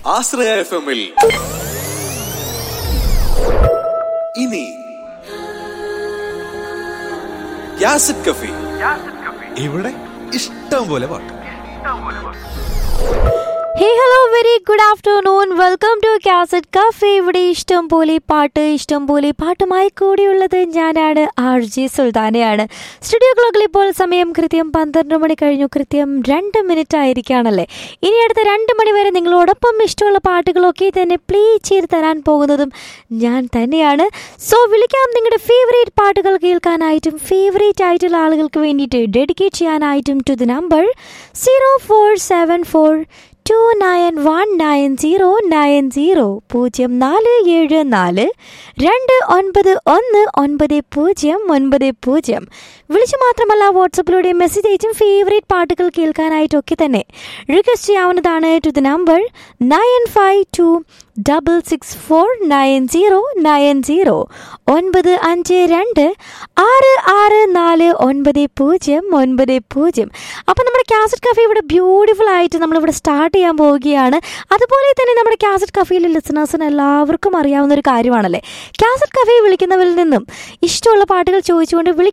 ആശ്രയ F എമ്മിൽ ഇനി യാസിഡ് കഫി ഇവിടെ ഇഷ്ടം പോലെ പാട്ട് hey hello very good afternoon welcome to cassette cafe ഇവിടെ ഇഷ്ടം പോലെ പാട്ട് ഇഷ്ടം പോലെ പാട്ടുമായി കൂടിയുള്ളത് ഞാനാണ് ആർ ജി സുൽത്താനയാണ് സ്റ്റുഡിയോ ക്ലോക്കിൽ ഇപ്പോൾ സമയം കൃത്യം പന്ത്രണ്ട് മണി കഴിഞ്ഞു കൃത്യം രണ്ട് മിനിറ്റ് ആയിരിക്കുകയാണല്ലേ ഇനി അടുത്ത രണ്ട് മണി വരെ നിങ്ങളോടൊപ്പം ഇഷ്ടമുള്ള പാട്ടുകളൊക്കെ തന്നെ പ്ലേ ചെയ്ത് തരാൻ പോകുന്നതും ഞാൻ തന്നെയാണ് സോ വിളിക്കാം നിങ്ങളുടെ ഫേവറേറ്റ് പാട്ടുകൾ കേൾക്കാനായിട്ടും ഫേവറേറ്റ് ആയിട്ടുള്ള ആളുകൾക്ക് വേണ്ടിയിട്ട് ഡെഡിക്കേറ്റ് ചെയ്യാനായിട്ടും to the number zero four seven four two nine one nine zero nine zero പൂജ്യം നാല് ഏഴ് നാല് രണ്ട് ഒൻപത് ഒന്ന് ഒൻപത് പൂജ്യം ഒൻപത് പൂജ്യം വിളിച്ചു മാത്രമല്ല വാട്സപ്പിലൂടെ മെസ്സേജ് അയച്ചും ഫേവറേറ്റ് പാട്ടുകൾ കേൾക്കാനായിട്ടൊക്കെ തന്നെ റിക്വസ്റ്റ് ചെയ്യാവുന്നതാണ് to the number nine five two double six four nine zero nine zero ഒൻപത് അഞ്ച് രണ്ട് ആറ് ആറ് നാല് ഒൻപത് പൂജ്യം ഒൻപത് പൂജ്യം അപ്പം നമ്മുടെ കാസറ്റ് കഫേ ഇവിടെ ബ്യൂട്ടിഫുൾ ആയിട്ട് നമ്മളിവിടെ സ്റ്റാർട്ട് ചെയ്യാൻ പോവുകയാണ് അതുപോലെ തന്നെ നമ്മുടെ കാസറ്റ് കഫേയിലെ ലിസണേഴ്സിന് എല്ലാവർക്കും അറിയാവുന്ന ഒരു കാര്യമാണല്ലേ കാസറ്റ് കഫേ വിളിക്കുന്നവരിൽ നിന്നും ഇഷ്ടമുള്ള പാട്ടുകൾ ചോദിച്ചുകൊണ്ട് വിളിക്കുക